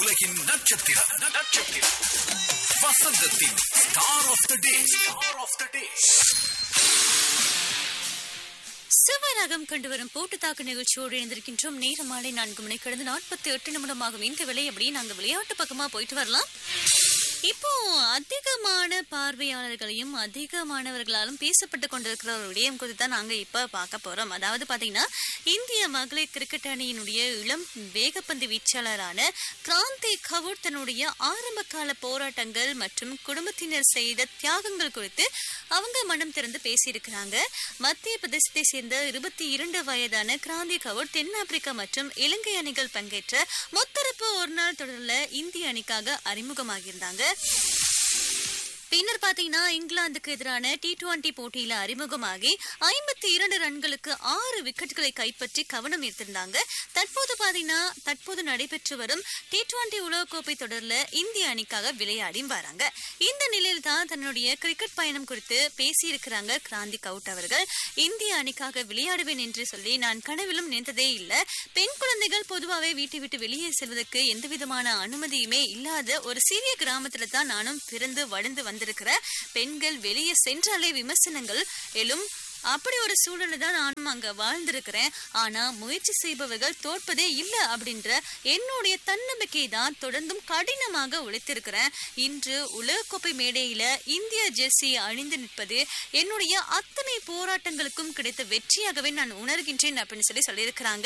உலகின் நட்சத்திரம் நட்சத்திரம் வசந்தத்தின் star of the day star of the day சிவராகம் கண்டு வரும் போட்டு தாக்கு நிகழ்ச்சியோடு இணைந்திருக்கின்றோம் நேர மாலை நான்கு மணி கடந்து நாற்பத்தி எட்டு நிமிடமாகும் இந்த விலை அப்படியே நாங்க விளையாட்டு பக்கமா போயிட்டு வரலாம் இப்போ அதிகமான பார்வையாளர்களையும் அதிகமானவர்களாலும் பேசப்பட்டு கொண்டிருக்கிற ஒரு விடயம் குறித்து தான் நாங்க இப்ப பார்க்க போறோம் அதாவது பாத்தீங்கன்னா இந்திய மகளிர் கிரிக்கெட் அணியினுடைய இளம் வேகப்பந்து வீச்சாளரான கிராந்தி கவுர் தன்னுடைய ஆரம்ப கால போராட்டங்கள் மற்றும் குடும்பத்தினர் செய்த தியாகங்கள் குறித்து அவங்க மனம் திறந்து பேசியிருக்கிறாங்க மத்திய பிரதேசத்தை சேர்ந்த இருபத்தி இரண்டு வயதான கிராந்தி கவுர் தென்னாப்பிரிக்கா மற்றும் இலங்கை அணிகள் பங்கேற்ற முத்தரப்பு ஒருநாள் தொடர்ல இந்திய அணிக்காக அறிமுகமாகியிருந்தாங்க பின்னர் பாத்தீங்கன்னா இங்கிலாந்துக்கு எதிரான டி டுவெண்டி போட்டியில அறிமுகமாகி ஐம்பத்தி இரண்டு ரன்களுக்கு ஆறு விக்கெட்டுகளை கைப்பற்றி கவனம் ஈர்த்திருந்தாங்க தற்போது பாத்தீங்கன்னா தற்போது நடைபெற்று வரும் டி டுவெண்டி உலகக்கோப்பை தொடர்ல இந்திய அணிக்காக விளையாடி வராங்க இந்த நிலையில் தான் தன்னுடைய கிரிக்கெட் பயணம் குறித்து பேசியிருக்கிறாங்க கிராந்தி கவுட் அவர்கள் இந்திய அணிக்காக விளையாடுவேன் என்று சொல்லி நான் கனவிலும் நினைத்ததே இல்ல பெண் குழந்தைகள் பொதுவாகவே வீட்டை விட்டு வெளியே செல்வதற்கு எந்த விதமான அனுமதியுமே இல்லாத ஒரு சிறிய கிராமத்துல தான் நானும் பிறந்து வளர்ந்து வந்திருக்கிற பெண்கள் வெளியே சென்றாலே விமர்சனங்கள் எழும் அப்படி ஒரு சூழல்ல தான் நானும் அங்க வாழ்ந்திருக்கிறேன் ஆனா முயற்சி செய்பவர்கள் தோற்பதே இல்ல அப்படின்ற என்னுடைய தன்னம்பிக்கை தான் தொடர்ந்தும் கடினமாக உழைத்திருக்கிறேன் இன்று உலகக்கோப்பை மேடையில இந்திய ஜெர்சி அணிந்து நிற்பது என்னுடைய அத்தனை போராட்டங்களுக்கும் கிடைத்த வெற்றியாகவே நான் உணர்கின்றேன் அப்படின்னு சொல்லி சொல்லியிருக்கிறாங்க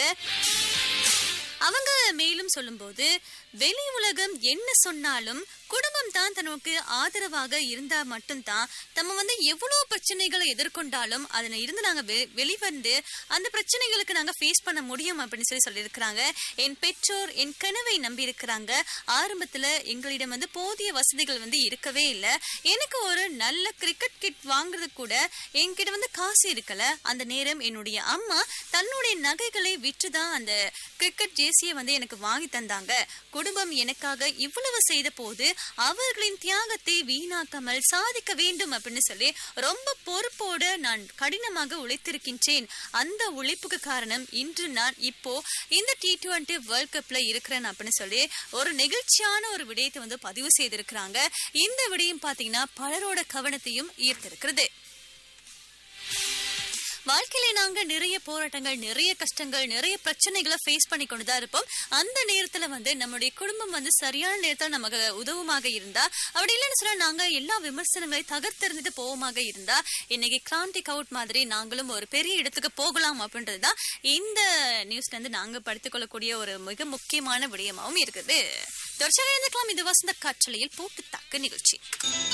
அவங்க மேலும் சொல்லும்போது வெளி உலகம் என்ன சொன்னாலும் குடும்பம் தான் தனக்கு ஆதரவாக இருந்தா மட்டும்தான் நம்ம வந்து எவ்வளவு பிரச்சனைகளை எதிர்கொண்டாலும் அதுல இருந்து நாங்க வெ- வெளிவந்து அந்த பிரச்சனைகளுக்கு நாங்க ஃபேஸ் பண்ண முடியும் அப்படின்னு சொல்லி சொல்லியிருக்கிறாங்க என் பெற்றோர் என் கனவை நம்பி இருக்கிறாங்க ஆரம்பத்துல எங்களிடம் வந்து போதிய வசதிகள் வந்து இருக்கவே இல்லை எனக்கு ஒரு நல்ல கிரிக்கெட் கிட் வாங்குறது கூட என்கிட்ட வந்து காசு இருக்கல அந்த நேரம் என்னுடைய அம்மா தன்னுடைய நகைகளை விற்றுதான் அந்த கிரிக்கெட் ஜேசியை வந்து எனக்கு வாங்கி தந்தாங்க குடும்பம் எனக்காக இவ்வளவு செய்த போது அவர்களின் தியாகத்தை வீணாக்காமல் சாதிக்க வேண்டும் அப்படின்னு சொல்லி ரொம்ப பொறுப்போடு நான் கடினமாக உழைத்திருக்கின்றேன் அந்த உழைப்புக்கு காரணம் இன்று நான் இப்போ இந்த டி டுவெண்டி வேர்ல்ட் கப்ல இருக்கிறேன் அப்படின்னு சொல்லி ஒரு நெகிழ்ச்சியான ஒரு விடயத்தை வந்து பதிவு செய்திருக்கிறாங்க இந்த விடயம் பாத்தீங்கன்னா பலரோட கவனத்தையும் ஈர்த்திருக்கிறது வாழ்க்கையில நாங்க நிறைய போராட்டங்கள் நிறைய கஷ்டங்கள் நிறைய பிரச்சனைகளை ஃபேஸ் பண்ணி கொண்டுதான் இருப்போம் அந்த நேரத்துல வந்து நம்மளுடைய குடும்பம் வந்து சரியான நேரத்துல நமக்கு உதவுமாக இருந்தா அப்படி இல்லைன்னு சொன்னா நாங்க எல்லா விமர்சனங்களையும் தகர்த்தெறிஞ்சிட்டு போவோமாக இருந்தா இன்னைக்கு கிராந்தி கவுட் மாதிரி நாங்களும் ஒரு பெரிய இடத்துக்கு போகலாம் அப்படின்றதுதான் இந்த நியூஸ்ல இருந்து நாங்க படித்துக் கொள்ளக்கூடிய ஒரு மிக முக்கியமான விடயமாவும் இருக்குது தொடர்ச்சியாக இருந்துக்கலாம் இது வசந்த காற்றலையில் போட்டு தாக்கு நிகழ்ச்சி